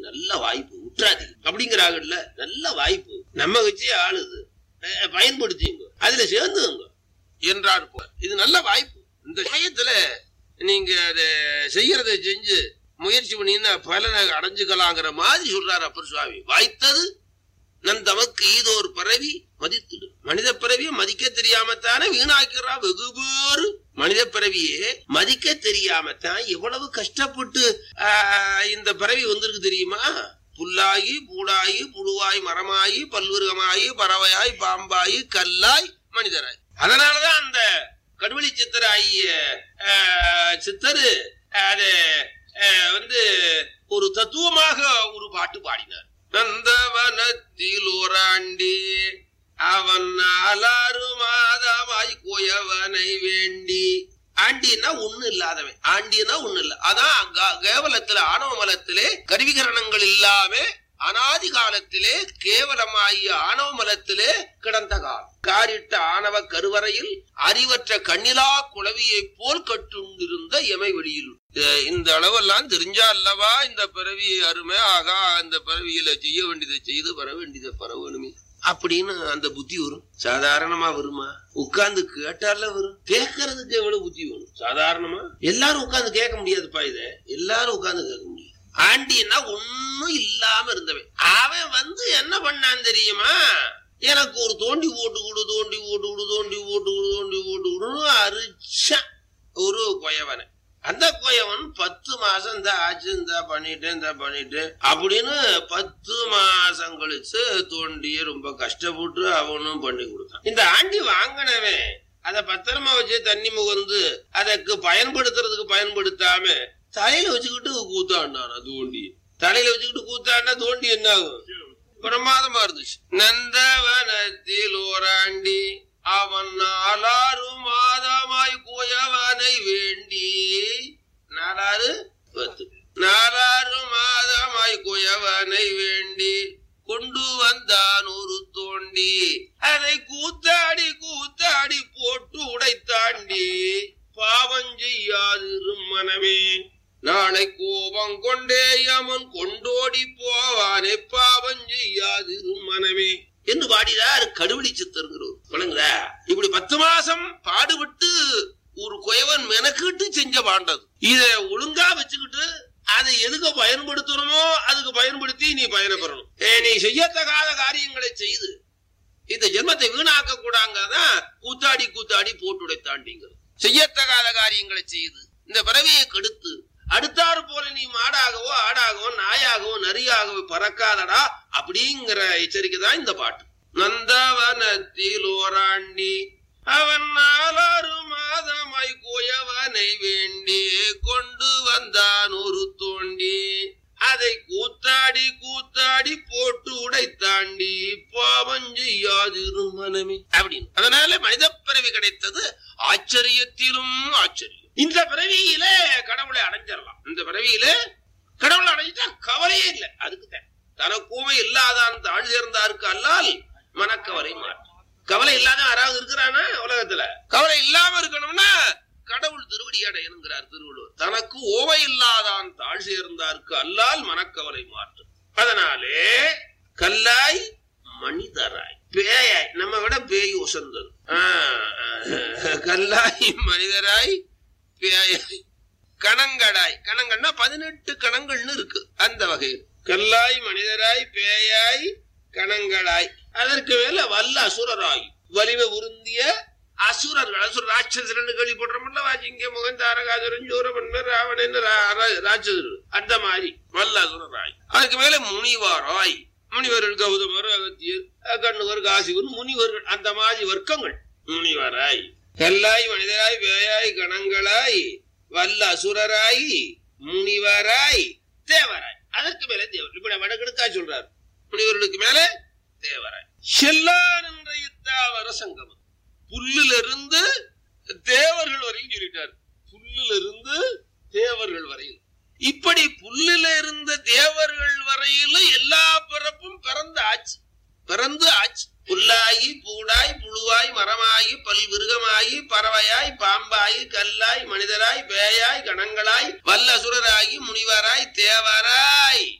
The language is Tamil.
நல்ல வாய்ப்பு விட்டுறாதீங்க அப்படிங்கிறாங்கல்ல நல்ல வாய்ப்பு நம்ம வச்சு ஆளுது அஹ் பயன்படுத்திங்க அதுல சேர்ந்துங்க என்றார் போர் இது நல்ல வாய்ப்பு இந்த சமயத்துல நீங்க அதை செய்யறதை செஞ்சு முயற்சி பண்ணினா பலனை அடைஞ்சுக்கலாங்கிற மாதிரி சொல்றாரு அப்பர் சுவாமி வாய்த்தது நன் தமக்கு ஈதோர் பிறவி மதித்துடு மனித பிறவியை மதிக்க தெரியாமத்தானே வீணாக்கிறா வெகு பேரு மனித பிறவியே மதிக்க தெரியாமத்தான் எவ்வளவு கஷ்டப்பட்டு ஆஹ், இந்த பிறவி வந்திருக்கு தெரியுமா புல்லாகி பூடாகி புழுவாய் மரமாயி பல்விருகமாயி பறவையாய் பாம்பாயி கல்லாய் மனிதராய் அதனாலதான் அந்த கடுவெளி சித்தராகிய ஆஹ், சித்தரு அது ஆஹ், வந்து ஒரு தத்துவமாக ஒரு பாட்டு பாடினார் நந்தவனத்தில் ஓராண்டி அவன் நாலாறு மாதமாய் கோயவனை வேண்டி ஆண்டினா ஒண்ணு இல்லாதவன் ஆண்டினா ஒண்ணு இல்ல அதான் க- கேவலத்துல ஆணவ மலத்திலே கருவிகரணங்கள் இல்லாம அனாதி காலத்திலே கேவலமாகிய ஆணவ மலத்திலே கிடந்த காலம் காரிட்ட ஆணவ கருவறையில் அறிவற்ற கண்ணிலா குளவியைப் போல் கட்டுண்டிருந்த எமை வெளியில் அஹ் இந்த அளவெல்லாம் தெரிஞ்சா அல்லவா இந்த பிறவி அருமை ஆகா இந்த பிறவியில செய்ய வேண்டியதை செய்து பெற வேண்டியதை பெற வேணுமே அப்படின்னு அந்த புத்தி வரும் சாதாரணமா வருமா உட்கார்ந்து கேட்டால வரும் கேட்கறதுக்கு எவ்வளவு புத்தி வரும் சாதாரணமா எல்லாரும் உட்கார்ந்து கேட்க முடியாதுப்பா இத எல்லாரும் உட்கார்ந்து கேட்க முடியும் ஆண்டின்னா ஒண்ணும் இல்லாம இருந்தவன் அவன் வந்து என்ன பண்ணான் தெரியுமா எனக்கு ஒரு தோண்டி போட்டு கொடு தோண்டி போட்டு கொடு தோண்டி போட்டு கொடு தோண்டி போட்டு கொடுன்னு அரிச்சான் ஒரு கொயவனை அந்த கொயவன் பத்து மாசம் இந்த ஆச்சு இந்த பண்ணிட்டேன் இந்த பண்ணிட்டு அப்படின்னு பத்து மாசம் கழிச்சு தோண்டி ரொம்ப கஷ்டப்பட்டு அவனும் பண்ணி கொடுத்தான் இந்த ஆண்டி வாங்கினவன் அத பத்திரமா வச்சு தண்ணி முகந்து அதற்கு பயன்படுத்துறதுக்கு பயன்படுத்தாம தலையில வச்சுக்கிட்டு கூத்தாண்டான் தோண்டி தலையில வச்சுக்கிட்டு கூத்தாண்டா தோண்டி என்ன ஆகும் பிரமாதமா இருந்துச்சு நந்தவனத்தில் ஓராண்டி அவன் நாலாறு மாதமாய் கோயவனை வேண்டி நாலாறு பத்து நாலாறு மாதமாய் கோயவனை வேண்டி கொண்டு வந்தான் ஒரு தோண்டி அதை கூத்தாடி கூத்தாடி போட்டு உடைத்தாண்டி பாவம் செய்யாதிரும் மனமே நாளை கோபம் கொண்டே யமன் கொண்டோடி போவானே பாவம் செய்யாதிரும் மனமே என்று பாடினார் கடுவெளி சித்தருங்கிறவர் வழங்குறா இப்படி பத்து மாசம் பாடுபட்டு ஒரு குயவன் மெனக்கிட்டு செஞ்ச பாண்டது இத ஒழுங்கா வச்சுக்கிட்டு அதை எதுக்கு பயன்படுத்தணுமோ அதுக்கு பயன்படுத்தி நீ பயணப்பெறணும் ஏ, நீ செய்யத்தகாத காரியங்களை செய்து இந்த ஜென்மத்தை வீணாக்க கூடாங்கதான் கூத்தாடி கூத்தாடி போட்டு உடைத்தாண்டிங்கிறது செய்யத்தகாத காரியங்களை செய்து இந்த பிறவியை கெடுத்து அடுத்தாறு போல நீ மாடாகவோ ஆடாகவோ நாயாகவோ நரியாகவோ பறக்காதடா அப்படிங்கிற எச்சரிக்கை தான் இந்த பாட்டு நந்தவனத்தில் ஓராண்டி அவன் நாலாறு மாதமாய் கோயவனை வேண்டி கொண்டு வந்தான் ஒரு தோண்டி அதை கூத்தாடி கூத்தாடி போட்டு உடைத்தாண்டி பாவம் செய்யாதிரு மனமே அப்படின்னு அதனால மனித பிறவி கிடைத்தது ஆச்சரியத்திலும் ஆச்சரியம் இந்த பிறவியில கடவுளை அடைஞ்சிடலாம் இந்த பிறவியில கடவுளை அடைஞ்சிட்டா கவலையே இல்லை அதுக்கு தான் தனக்குமே இல்லாதான் தாழ் சேர்ந்தாருக்கு அல்லால் மனக்கவலை மாற்று கவலை இல்லாத யாராவது இருக்கிறானா உலகத்துல கவலை இல்லாம இருக்கணும்னா கடவுள் திருவடி அடையணுங்கிறார் திருவள்ளுவர் தனக்கு ஓவை இல்லாதான் தாழ் சேர்ந்தார்க்கு அல்லால் மனக்கவலை மாற்று அதனாலே கல்லாய் மனிதராய் பேயாய் நம்ம விட பேய் உசந்தது ஆஹ், கல்லாய் மனிதராய் பேயாய் கணங்கடாய் கணங்கள்னா பதினெட்டு கணங்கள்னு இருக்கு அந்த வகையில் கல்லாய் மனிதராய் பேயாய் கணங்களாய் அதற்கு மேல வல்ல அசுரராய் வலிமை உருந்திய அசுரர்கள் அசுர ராட்சசரன் கேள்விப்படுறோம்ல வாஜிங்க முகன் தாரகாசுரன் சூரபன்மர் ராவணன் ரா- ரா- ராட்சசர் அந்த மாதிரி வல்ல அசுரராய் அதுக்கு மேல முனிவாராய் முனிவர்கள் கௌதமர் அகத்தியர் அஹ் கண்ணுவர் காசிவர் முனிவர்கள் அந்த மாதிரி வர்க்கங்கள் முனிவராய் கல்லாய் மனிதராய் வேயாய் கணங்களாய் வல்ல அசுரராய் முனிவராய் தேவராய் அதற்கு மேல தேவர் இப்ப வடகிழக்கா சொல்றார் முனிவர்களுக்கு மேல தேவராய் செல்லான் என்ற இத்தாவர சங்கமம் புல்லிலிருந்து தேவர்கள் வரையும் சொல்லிட்டார் புல்லிலிருந்து தேவர்கள் வரையில் இப்படி புல்லில இருந்த தேவர்கள் வரையிலும் எல்லா பிறப்பும் பிறந்து ஆச்சு பிறந்து ஆச்சு புல்லாகி பூடாய் புழுவாய் மரமாகி பல் விருகமாகி பறவையாய் பாம்பாய் கல்லாய் மனிதராய் பேயாய் கணங்களாய் வல்லசுரராகி முனிவராய் தேவராய்